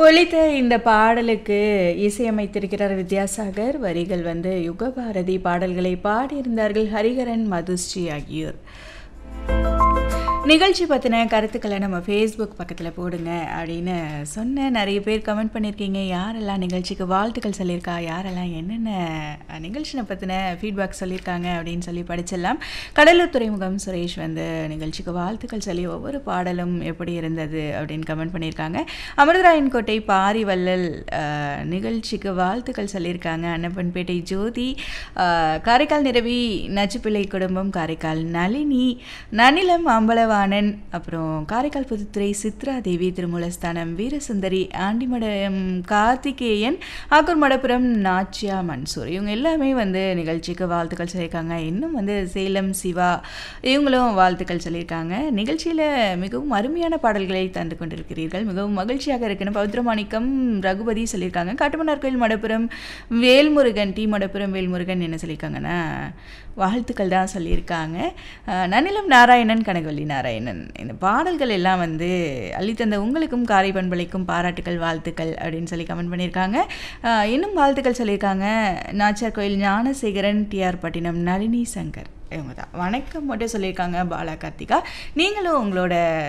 ஒலித்த இந்த பாடலுக்கு இசையமைத்திருக்கிறார் வித்யாசாகர் வரிகள் வந்து யுகபாரதி பாடல்களை பாடியிருந்தார்கள் ஹரிஹரன் மதுஸ்ரீ ஆகியோர் நிகழ்ச்சி பற்றின கருத்துக்களை நம்ம ஃபேஸ்புக் பக்கத்தில் போடுங்க அப்படின்னு சொன்னேன் நிறைய பேர் கமெண்ட் பண்ணியிருக்கீங்க யாரெல்லாம் நிகழ்ச்சிக்கு வாழ்த்துக்கள் சொல்லியிருக்கா யாரெல்லாம் என்னென்ன நிகழ்ச்சியை பற்றின ஃபீட்பேக் சொல்லியிருக்காங்க அப்படின்னு சொல்லி படிச்சிடலாம் கடலூர் துறைமுகம் சுரேஷ் வந்து நிகழ்ச்சிக்கு வாழ்த்துக்கள் சொல்லி ஒவ்வொரு பாடலும் எப்படி இருந்தது அப்படின்னு கமெண்ட் பண்ணியிருக்காங்க அமிர்தராயன் கோட்டை பாரிவள்ளல் அஹ், நிகழ்ச்சிக்கு வாழ்த்துக்கள் சொல்லியிருக்காங்க அன்னப்பன்பேட்டை ஜோதி அஹ், காரைக்கால் நிரவி நச்சுப்பிள்ளை குடும்பம் காரைக்கால் நளினி நனிலம் அம்பலவாணன் அப்புறம் காரைக்கால் புதுத்துறை சித்ரா தேவி திருமூலஸ்தானம் வீரசுந்தரி ஆண்டிமடம் கார்த்திகேயன் ஆக்கூர் மடப்புரம் நாச்சியா மன்சூர் இவங்க எல்லாமே வந்து நிகழ்ச்சிக்கு வாழ்த்துக்கள் சொல்லியிருக்காங்க இன்னும் வந்து சேலம் சிவா இவங்களும் வாழ்த்துக்கள் சொல்லியிருக்காங்க நிகழ்ச்சியில் மிகவும் அருமையான பாடல்களை தந்து கொண்டிருக்கிறீர்கள் மிகவும் மகிழ்ச்சியாக இருக்குன்னு பவித்ரமாணிக்கம் ரகுபதி சொல்லியிருக்காங்க காட்டுமன்னார் கோயில் மடப்புரம் வேல்முருகன் டி மடப்புரம் வேல்முருகன் என்ன சொல்லியிருக்காங்கன்னா வாழ்த்துக்கள் தான் சொல்லியிருக்காங்க அஹ் நன்னிலம் நாராயணன் கனகவல்லி நாராயணன் இந்த பாடல்கள் எல்லாம் வந்து அள்ளித்தந்த உங்களுக்கும் காரை பண்பலைக்கும் பாராட்டுக்கள் வாழ்த்துக்கள் அப்படின்னு சொல்லி கமெண்ட் பண்ணியிருக்காங்க அஹ் இன்னும் வாழ்த்துக்கள் சொல்லியிருக்காங்க நாச்சியார் கோயில் ஞானசேகரன் டிஆர் பட்டினம் நளினி சங்கர் இவங்க தான் வணக்கம் மட்டும் சொல்லியிருக்காங்க பாலா கார்த்திகா நீங்களும் உங்களோட